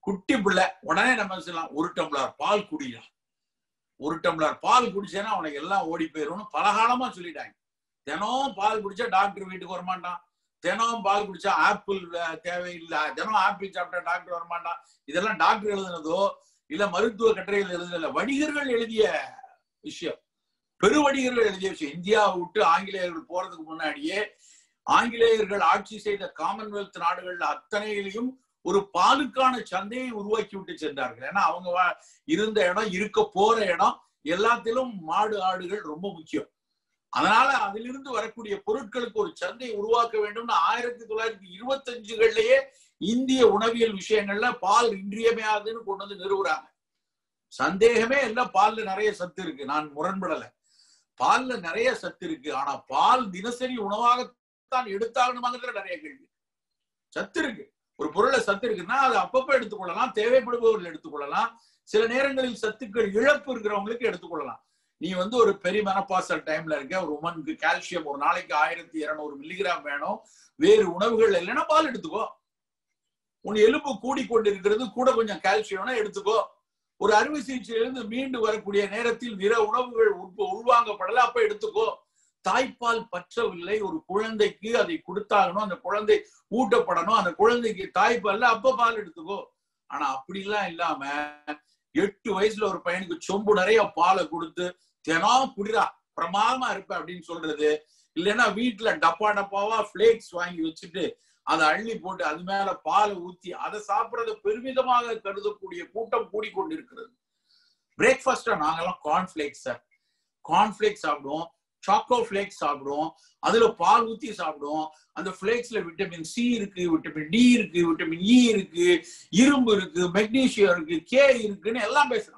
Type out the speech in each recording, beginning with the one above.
குட்டி பிள்ளை உடனே நம்ம சொல்லலாம் ஒரு டம்ளர் பால் குடிக்கலாம் ஒரு டம்ளர் பால் குடிச்சேன்னா அவனுக்கு எல்லாம் ஓடி போயிரும்னு பலகாலமா சொல்லிட்டாங்க தினம் பால் குடிச்சா டாக்டர் வீட்டுக்கு வரமாட்டான் தினம் பால் குடிச்சா ஆப்பிள் அஹ், தேவையில்லை தினம் ஆப்பிள் சாப்பிட்டா டாக்டர் வரமாட்டான் இதெல்லாம் டாக்டர் எழுதுனதோ இல்ல மருத்துவ கட்டுரைகள் எழுதுனதில்ல வணிகர்கள் எழுதிய விஷயம் பெருவணிகர்கள் எழுதிய விஷயம் இந்தியாவை விட்டு ஆங்கிலேயர்கள் போறதுக்கு முன்னாடியே ஆங்கிலேயர்கள் ஆட்சி செய்த காமன்வெல்த் நாடுகள்ல அத்தனையிலையும் ஒரு பாலுக்கான சந்தையை உருவாக்கி விட்டு சென்றார்கள் ஏன்னா அவங்க வா- இருந்த இடம் இருக்க போற இடம் எல்லாத்திலும் மாடு ஆடுகள் ரொம்ப முக்கியம் அதனால அதிலிருந்து வரக்கூடிய பொருட்களுக்கு ஒரு சந்தை உருவாக்க வேண்டும்னு ஆயிரத்தி தொள்ளாயிரத்தி இருபத்தஞ்சுகள்லயே இந்திய உணவியல் விஷயங்கள்ல பால் இன்றியமையாதுன்னு கொண்டு வந்து நிறுவுறாங்க சந்தேகமே இல்ல பால்ல நிறைய சத்து இருக்கு நான் முரண்படல பால்ல நிறைய சத்து இருக்கு ஆனா பால் தினசரி உணவாகத்தான் எடுத்தாகணுமாங்கிறது நிறைய கேள்வி சத்து இருக்கு ஒரு பொருளை சத்து இருக்குன்னா அதை அப்பப்ப எடுத்துக்கொள்ளலாம் தேவைப்படுபவர்கள் எடுத்துக்கொள்ளலாம் சில நேரங்களில் சத்துக்கள் இழப்பு இருக்கிறவங்களுக்கு எடுத்துக்கொள்ளலாம் நீ வந்து ஒரு பெரிய மெனப்பாசல் டைம்ல இருக்க ஒரு உமனுக்கு கால்சியம் ஒரு நாளைக்கு ஆயிரத்தி இருநூறு மில்லிகிராம் வேணும் வேறு உணவுகள் இல்லைன்னா பால் எடுத்துக்கோ உன் எலும்பு கூடிக்கொண்டு இருக்கிறது கூட கொஞ்சம் கால்சியம்னா எடுத்துக்கோ ஒரு அறுவை சிகிச்சையிலிருந்து மீண்டு வரக்கூடிய நேரத்தில் பிற உணவுகள் உட்ப- உள்வாங்கப்படல அப்ப எடுத்துக்கோ தாய்ப்பால் பற்றவில்லை ஒரு குழந்தைக்கு அதை கொடுத்தாகணும் அந்த குழந்தை ஊட்டப்படணும் அந்த குழந்தைக்கு தாய்ப்பால்ல அப்ப பால் எடுத்துக்கோ ஆனா அப்படிலாம் இல்லாம எட்டு வயசுல ஒரு பையனுக்கு சொம்பு நிறைய பாலை கொடுத்து தினம் குடிரா பிரமாதமா இருப்ப அப்படின்னு சொல்றது இல்லைன்னா வீட்டுல டப்பா டப்பாவா பிளேக்ஸ் வாங்கி வச்சுட்டு அதை அள்ளி போட்டு அது மேல பாலை ஊத்தி அதை சாப்பிடறத பெருமிதமாக கருதக்கூடிய கூட்டம் கூடிக்கொண்டிருக்கிறது பிரேக்ஃபாஸ்டா நாங்கெல்லாம் கார்ன்ஃபிளேக்ஸ் சார் கார்ன்ஃபிளேக்ஸ் சாப்பிடுவோம் சாக்கோ ஃபிளேக்ஸ் சாப்பிடுவோம் அதுல பால் ஊத்தி சாப்பிடுவோம் அந்த ஃபிளேக்ஸ்ல விட்டமின் சி இருக்கு விட்டமின் டி இருக்கு விட்டமின் இ இருக்கு இரும்பு இருக்கு மெக்னீசியம் இருக்கு கே இருக்குன்னு எல்லாம் பேசுறான்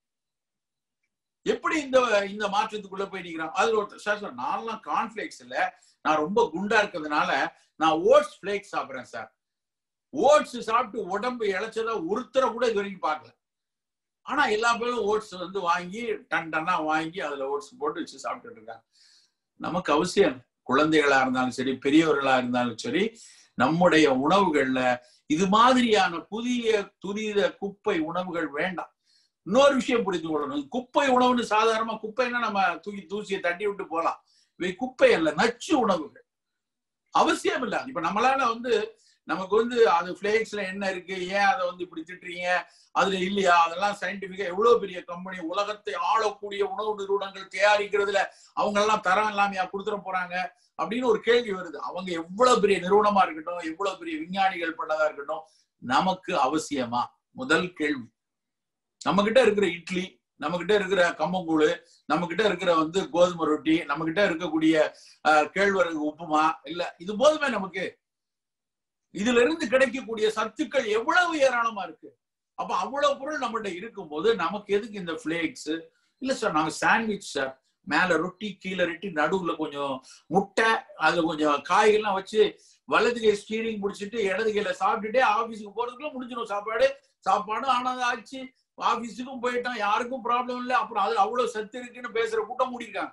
எப்படி இந்த இந்த மாற்றத்துக்குள்ள போய் நிக்கிறான் அதுல ஒருத்தர் சார் சார் நான்லாம் கார்ன்ஃபிளேக்ஸ் இல்ல நான் ரொம்ப குண்டா இருக்கிறதுனால நான் ஓட்ஸ் ஃபிளேக்ஸ் சாப்பிடுறேன் சார் ஓட்ஸ் சாப்பிட்டு உடம்பு இழைச்சதா ஒருத்தரை கூட இது வரைக்கும் பார்க்கல ஆனா எல்லா பேரும் ஓட்ஸ் வந்து வாங்கி டன் டன்னா வாங்கி அதுல ஓட்ஸ் போட்டு வச்சு சாப்பிட்டுட்டு இருக்காங்க நமக்கு அவசியம் இல்லை. குழந்தைகளா இருந்தாலும் சரி பெரியவர்களா இருந்தாலும் சரி நம்முடைய உணவுகள்ல இது மாதிரியான புதிய துரித குப்பை உணவுகள் வேண்டாம் இன்னொரு விஷயம் புரிந்து கொள்ளணும் குப்பை உணவுன்னு சாதாரணமா குப்பைன்னா நம்ம தூக்கி தூசியை தட்டி விட்டு போலாம் இவை குப்பை அல்ல நச்சு உணவுகள் அவசியம் இல்ல இப்ப நம்மளால வந்து நமக்கு வந்து அது பிளேக்ஸ்ல என்ன இருக்கு ஏன் அதை வந்து இப்படி திட்டுறீங்க அதுல இல்லையா அதெல்லாம் சயின்டிபிக்கா எவ்வளவு பெரிய கம்பெனி உலகத்தை ஆளக்கூடிய உணவு நிறுவனங்கள் தயாரிக்கிறதுல அவங்க எல்லாம் தரம் இல்லாமையா கொடுத்துட போறாங்க அப்படின்னு ஒரு கேள்வி வருது அவங்க எவ்வளவு பெரிய நிறுவனமா இருக்கட்டும் எவ்வளவு பெரிய விஞ்ஞானிகள் பண்ணதா இருக்கட்டும் நமக்கு அவசியமா முதல் கேள்வி நம்ம கிட்ட இருக்கிற இட்லி நம்ம கிட்ட இருக்கிற கம்மங்கூழு நம்ம கிட்ட இருக்கிற வந்து கோதுமை ரொட்டி நம்ம கிட்ட இருக்கக்கூடிய அஹ், கேழ்வரகு உப்புமா இல்ல இது போதுமே நமக்கு இதுல இருந்து கிடைக்கக்கூடிய சத்துக்கள் எவ்வளவு ஏராளமா இருக்கு அப்ப அவ்வளவு பொருள் நம்மகிட்ட இருக்கும்போது நமக்கு எதுக்கு இந்த பிளேக்ஸ் இல்ல சார் நாங்க சாண்ட்விச் சார் மேல ரொட்டி கீழே ரொட்டி நடுவுல கொஞ்சம் முட்டை அதுல கொஞ்சம் காய்கள்லாம் வச்சு வலது கை ஸ்டீரிங் முடிச்சிட்டு இடது கையில சாப்பிட்டுட்டே ஆபீஸுக்கு போறதுக்குள்ள முடிஞ்சிடும் சாப்பாடு சாப்பாடு ஆனது ஆச்சு ஆபீஸுக்கும் போயிட்டோம் யாருக்கும் ப்ராப்ளம் இல்லை அப்புறம் அது அவ்வளவு சத்து இருக்குன்னு பேசுற கூட்டம் முடிக்காங்க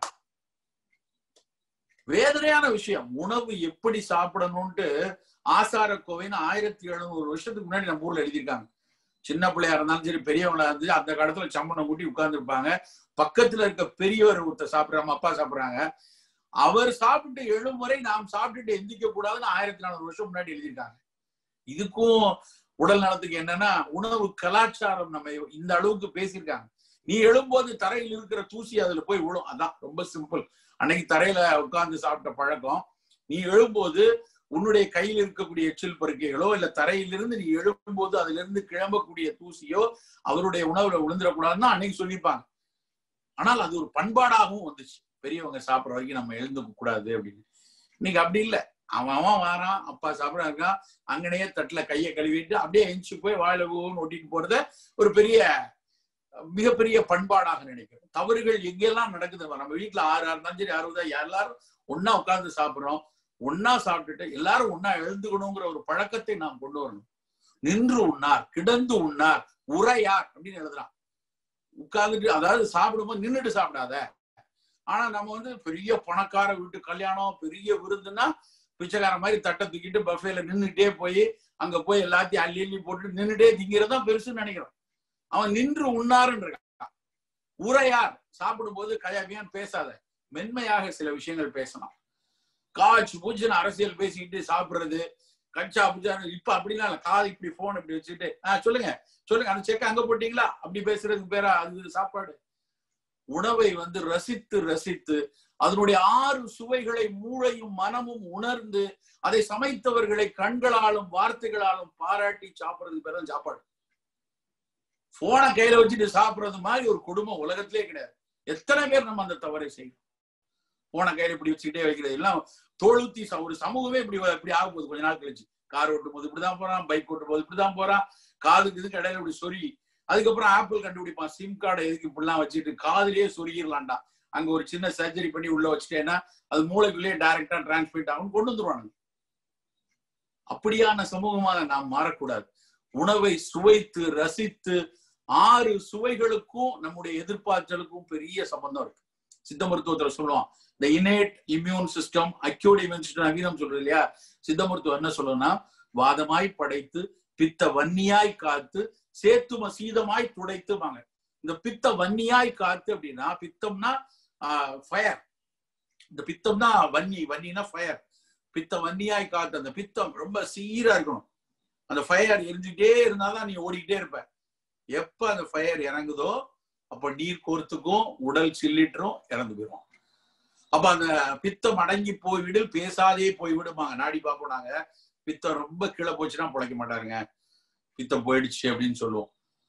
வேதனையான விஷயம் உணவு எப்படி சாப்பிடணும்ட்டு ஆசார கோவைன்னு ஆயிரத்தி எழுநூறு வருஷத்துக்கு முன்னாடி நம்ம ஊர்ல எழுதியிருக்காங்க சின்ன பிள்ளையா இருந்தாலும் சரி பெரியவங்களா இருந்து அந்த காலத்துல சம்மணம் கூட்டி உட்கார்ந்து இருப்பாங்க பக்கத்துல இருக்க பெரியவர் ஒருத்தர் சாப்பிடுறாங்க அப்பா சாப்பிடுறாங்க அவர் சாப்பிட்டு எழும் வரை நாம் சாப்பிட்டுட்டு எந்திக்க கூடாதுன்னு ஆயிரத்தி நானூறு வருஷம் முன்னாடி எழுதியிருக்காங்க இதுக்கும் உடல் நலத்துக்கு என்னன்னா உணவு கலாச்சாரம் நம்ம இந்த அளவுக்கு பேசியிருக்காங்க நீ எழும்போது தரையில் இருக்கிற தூசி அதுல போய் விழும் அதான் ரொம்ப சிம்பிள் அன்னைக்கு தரையில உட்கார்ந்து சாப்பிட்ட பழக்கம் நீ எழும்போது உன்னுடைய கையில் இருக்கக்கூடிய எச்சில் பருக்கைகளோ இல்ல தரையிலிருந்து நீ எழும்போது அதுல இருந்து கிளம்பக்கூடிய தூசியோ அவருடைய உணவுல விழுந்துடக்கூடாதுன்னு அன்னைக்கு சொல்லியிருப்பாங்க ஆனால் அது ஒரு பண்பாடாகவும் வந்துச்சு பெரியவங்க சாப்பிடுற வரைக்கும் நம்ம எழுந்துக்க கூடாது அப்படின்னு இன்னைக்கு அப்படி இல்லை அவன் அவன் வாரான் அப்பா சாப்பிட இருக்கான் அங்கனையே தட்டுல கையை கழுவிட்டு அப்படியே எஞ்சி போய் வாயில ஊன்னு ஒட்டிட்டு போறத ஒரு பெரிய மிகப்பெரிய பண்பாடாக நினைக்கிறோம் தவறுகள் எங்கெல்லாம் நடக்குது நம்ம வீட்டுல ஆறு இருந்தாலும் சரி அறுபதா எல்லாரும் ஒன்னா உட்கார்ந்து சாப்பிடுறோம் ஒன்னா சாப்பிட்டுட்டு எல்லாரும் ஒன்னா எழுந்துக்கணுங்கிற ஒரு பழக்கத்தை நாம் கொண்டு வரணும் நின்று உண்ணார் கிடந்து உண்ணார் உரையார் அப்படின்னு எழுதுறான் உட்கார்ந்துட்டு அதாவது சாப்பிடும்போது நின்றுட்டு சாப்பிடாத ஆனா நம்ம வந்து பெரிய பணக்கார வீட்டு கல்யாணம் பெரிய விருந்துன்னா பிச்சைக்காரன் மாதிரி தட்டை தூக்கிட்டு பஃபேல நின்னுட்டே போய் அங்க போய் எல்லாத்தையும் அள்ளி அள்ளி போட்டு நின்னுட்டே திங்கிறதான் பெருசுன்னு நினைக்கிறான் அவன் நின்று உண்ணாருன்னு இருக்கான் உரையார் சாப்பிடும்போது கயாபியான் பேசாத மென்மையாக சில விஷயங்கள் பேசணும் காட்சி பூஜ்னு அரசியல் பேசிக்கிட்டு சாப்பிடுறது கச்சா புஜான்னு இப்ப அப்படிலாம் இல்ல காது இப்படி போன் இப்படி வச்சுட்டு ஆஹ் சொல்லுங்க சொல்லுங்க அந்த செக்க அங்க போட்டீங்களா அப்படி பேசுறதுக்கு பேரா அது சாப்பாடு உணவை வந்து ரசித்து ரசித்து அதனுடைய ஆறு சுவைகளை மூளையும் மனமும் உணர்ந்து அதை சமைத்தவர்களை கண்களாலும் வார்த்தைகளாலும் பாராட்டி சாப்பிடுறதுக்கு பேர் தான் சாப்பாடு போனை கையில வச்சுட்டு சாப்பிடுறது மாதிரி ஒரு குடும்பம் உலகத்திலே கிடையாது எத்தனை பேர் நம்ம அந்த தவறை செய்யணும் போனை கையில இப்படி வச்சுக்கிட்டே வைக்கிறது எல்லாம் தோழுத்தி ச- ஒரு சமூகமே இப்படி இப்படி ஆக போகுது கொஞ்ச நாள் கழிச்சு கார் ஓட்டும் போது இப்படிதான் போறான் பைக் ஓட்டும் போது இப்படிதான் போறான் காதுக்கு இதுக்கு இடையில இப்படி சொறி அதுக்கப்புறம் ஆப்பிள் கண்டுபிடிப்பான் சிம் கார்டை எதுக்கு இப்படிலாம் வச்சுட்டு காதுலயே சொருகிடலாம்டா அங்க ஒரு சின்ன சர்ஜரி பண்ணி உள்ள வச்சுட்டேன்னா அது மூளைக்குள்ளேயே டைரக்டா டிரான்ஸ்மிட் ஆகும் கொண்டு வந்துருவானுங்க அப்படியான சமூகமாக நாம் மாறக்கூடாது உணவை சுவைத்து ரசித்து ஆறு சுவைகளுக்கும் நம்முடைய எதிர்பார்த்தலுக்கும் பெரிய சம்பந்தம் இருக்கு சித்த மருத்துவத்துல சொல்லுவோம் இந்த innate immune system acute immune system நவீனம் சொல்றது இல்லையா சித்த மருத்துவம் என்ன சொல்லணும்னா வாதமாய் படைத்து பித்த வன்னியாய் காத்து சேத்தும சீதமாய் துடைத்துவாங்க இந்த பித்த வன்னியாய் காத்து அப்படின்னா பித்தம்னா ஃபயர் இந்த பித்தம்னா வன்னி வன்னினா ஃபயர் பித்த வன்னியாய் காத்து அந்த பித்தம் ரொம்ப சீரா இருக்கணும் அந்த ஃபயர் எரிஞ்சுட்டே இருந்தாதான் நீ ஓடிக்கிட்டே இருப்ப எப்ப அந்த ஃபயர் இறங்குதோ அப்ப நீர் கோர்த்துக்கும் உடல் சில்லிட்டுரும் இறந்து போயிடும் அப்ப அந்த பித்தம் அடங்கி போய்விடு பேசாதே போய்விடுமாங்க நாடி பார்ப்போம் நாங்க பித்தம் ரொம்ப கீழே போச்சுன்னா பிழைக்க மாட்டாருங்க பித்தம் போயிடுச்சு அப்படின்னு சொல்லுவோம்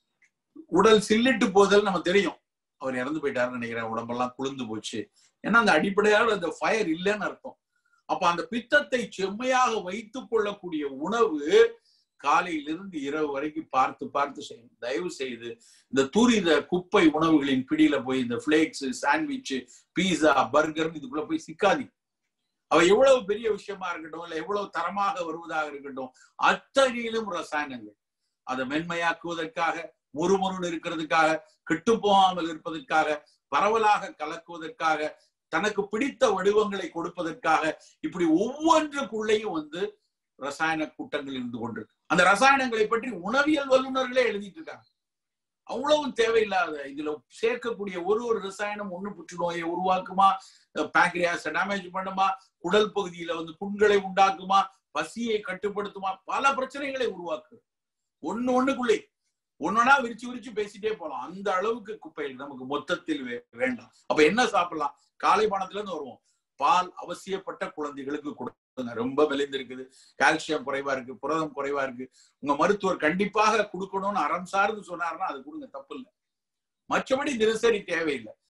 உடல் சில்லிட்டு போதல் நம்ம தெரியும் அவர் இறந்து போயிட்டாருன்னு நினைக்கிறேன் உடம்பெல்லாம் குளிர்ந்து போச்சு ஏன்னா அந்த அடிப்படையான அந்த ஃபயர் இல்லைன்னு அர்த்தம் அப்ப அந்த பித்தத்தை செம்மையாக வைத்துக் கொள்ளக்கூடிய உணவு காலையிலிருந்து இரவு வரைக்கும் பார்த்து பார்த்து செய்யணும் தயவு செய்து இந்த தூரித குப்பை உணவுகளின் பிடியில போய் இந்த பிளேக்ஸ் சாண்ட்விச் பீஸா பர்கர் இதுக்குள்ள போய் சிக்காதி அவ எவ்வளவு பெரிய விஷயமா இருக்கட்டும் இல்ல எவ்வளவு தரமாக வருவதாக இருக்கட்டும் அத்தகையிலும் ரசாயனங்கள் அதை மென்மையாக்குவதற்காக முறுமுறுன்னு இருக்கிறதுக்காக கெட்டு போகாமல் இருப்பதற்காக பரவலாக கலக்குவதற்காக தனக்கு பிடித்த வடிவங்களை கொடுப்பதற்காக இப்படி ஒவ்வொன்றுக்குள்ளேயும் வந்து ரசாயன கூட்டங்கள் இருந்து கொண்டிருக்கு அந்த ரசாயனங்களை பற்றி உணவியல் வல்லுநர்களே எழுதிட்டு இருக்காங்க அவ்வளவும் தேவையில்லாத இதுல சேர்க்கக்கூடிய ஒரு ஒரு ரசாயனம் ஒண்ணு புற்றுநோயை உருவாக்குமா பேங்க்ரியாஸை டேமேஜ் பண்ணுமா குடல் பகுதியில வந்து புண்களை உண்டாக்குமா பசியை கட்டுப்படுத்துமா பல பிரச்சனைகளை உருவாக்கு ஒண்ணு ஒண்ணுக்குள்ளே ஒன்னொன்னா விரிச்சு விரிச்சு பேசிட்டே போலாம் அந்த அளவுக்கு குப்பைகள் நமக்கு மொத்தத்தில் வே- வேண்டாம் அப்ப என்ன சாப்பிடலாம் காலை பானத்துல இருந்து வருவோம் பால் அவசியப்பட்ட குழந்தைகளுக்கு கொடுங்க ரொம்ப மெலிந்திருக்குது கால்சியம் குறைவா இருக்கு புரதம் குறைவா இருக்கு உங்க மருத்துவர் கண்டிப்பாக கொடுக்கணும்னு அறம் சார்ந்து சொன்னாருன்னா அது கொடுங்க தப்பு இல்லை மற்றபடி தினசரி தேவையில்லை